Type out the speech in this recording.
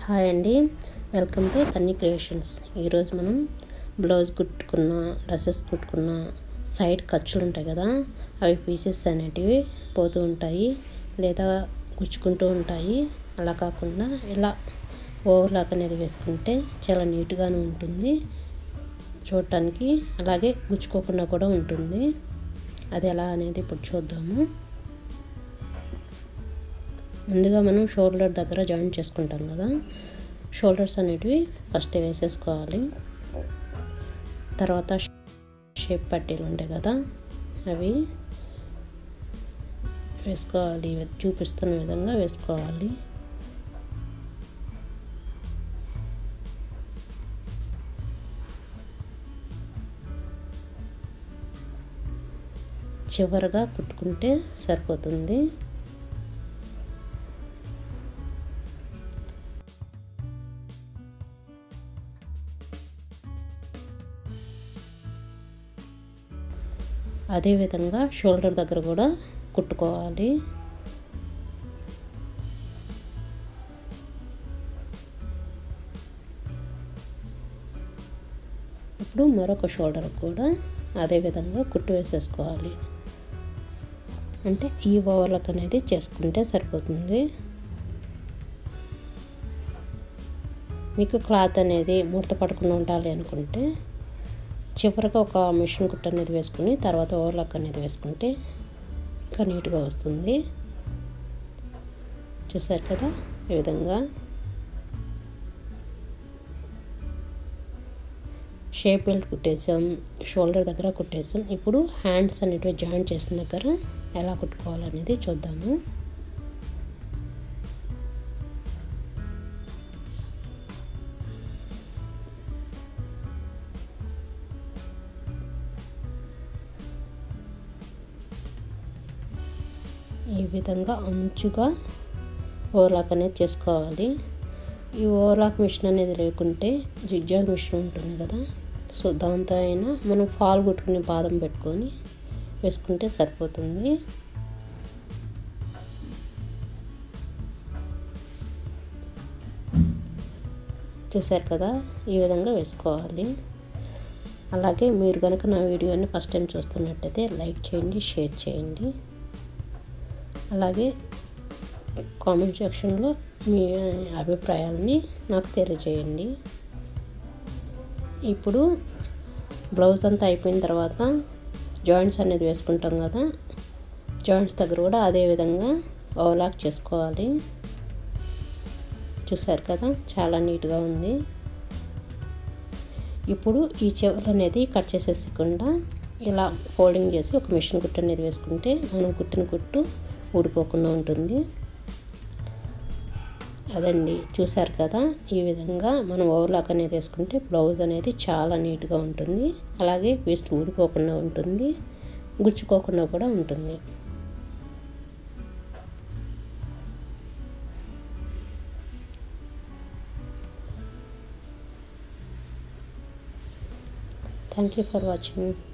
hi అండి welcome to తన్ని creations ఈరోజు మనం బ్లౌజ్ కుట్టుకున్న డ్రెస్సెస్ కుట్టుకున్న సైడ్ ఖర్చులు ఉంటాయి కదా అవి పీసెస్ అనేటివి పోతూ ఉంటాయి లేదా గుచ్చుకుంటూ ఉంటాయి అలా కాకుండా ఇలా ఓవర్లాక్ అనేది వేసుకుంటే చాలా నీట్గాను ఉంటుంది చూడటానికి అలాగే గుచ్చుకోకుండా కూడా ఉంటుంది అది ఎలా అనేది ఇప్పుడు చూద్దాము ముందుగా మనం షోల్డర్ దగ్గర జాయిన్ చేసుకుంటాం కదా షోల్డర్స్ అనేటివి ఫస్ట్ వేసేసుకోవాలి తర్వాత షేప్ పట్టీలు ఉంటాయి కదా అవి వేసుకోవాలి చూపిస్తున్న విధంగా వేసుకోవాలి చివరగా కుట్టుకుంటే సరిపోతుంది అదేవిధంగా షోల్డర్ దగ్గర కూడా కుట్టుకోవాలి ఇప్పుడు మరొక షోల్డర్ కూడా అదేవిధంగా కుట్టు వేసేసుకోవాలి అంటే ఈ ఓవర్లక్ అనేది చేసుకుంటే సరిపోతుంది మీకు క్లాత్ అనేది ముడత పడకుండా ఉండాలి అనుకుంటే చివరిగా ఒక మిషన్ కుట్ట అనేది వేసుకుని తర్వాత ఓవర్లాక్ అనేది వేసుకుంటే ఇంకా నీట్గా వస్తుంది చూసారు కదా ఈ విధంగా షేప్ బెల్ట్ కుట్టేసాం షోల్డర్ దగ్గర కుట్టేసాం ఇప్పుడు హ్యాండ్స్ అనేటివి జాయిన్ చేసిన దగ్గర ఎలా కుట్టుకోవాలనేది చూద్దాము ఈ విధంగా అంచుగా ఓవర్లాక్ అనేది చేసుకోవాలి ఈ ఓవర్లాక్ మిషన్ అనేది లేకుంటే జిగ్జాగ్ మిషన్ ఉంటుంది కదా సో దాంతో అయినా మనం ఫాల్ కుట్టుకుని బాదం పెట్టుకొని వేసుకుంటే సరిపోతుంది చూసారు కదా ఈ విధంగా వేసుకోవాలి అలాగే మీరు కనుక నా వీడియోని ఫస్ట్ టైం చూస్తున్నట్టయితే లైక్ చేయండి షేర్ చేయండి అలాగే కామెంట్ సెక్షన్లో మీ అభిప్రాయాలని నాకు తెలియజేయండి ఇప్పుడు బ్లౌజ్ అంతా అయిపోయిన తర్వాత జాయింట్స్ అనేది వేసుకుంటాం కదా జాయింట్స్ దగ్గర కూడా అదే విధంగా ఓవర్లాక్ చేసుకోవాలి చూసారు కదా చాలా నీట్గా ఉంది ఇప్పుడు ఈ చెవులు అనేది కట్ చేసేసకుండా ఇలా ఫోల్డింగ్ చేసి ఒక మిషన్ కుట్టు అనేది వేసుకుంటే మనం కుట్టిన కుట్టు ఊడిపోకుండా ఉంటుంది అదండి చూసారు కదా ఈ విధంగా మనం ఓవర్లాక్ అనేది వేసుకుంటే బ్లౌజ్ అనేది చాలా నీట్గా ఉంటుంది అలాగే పీస్ ఊడిపోకుండా ఉంటుంది గుచ్చుకోకుండా కూడా ఉంటుంది థ్యాంక్ యూ ఫర్ వాచింగ్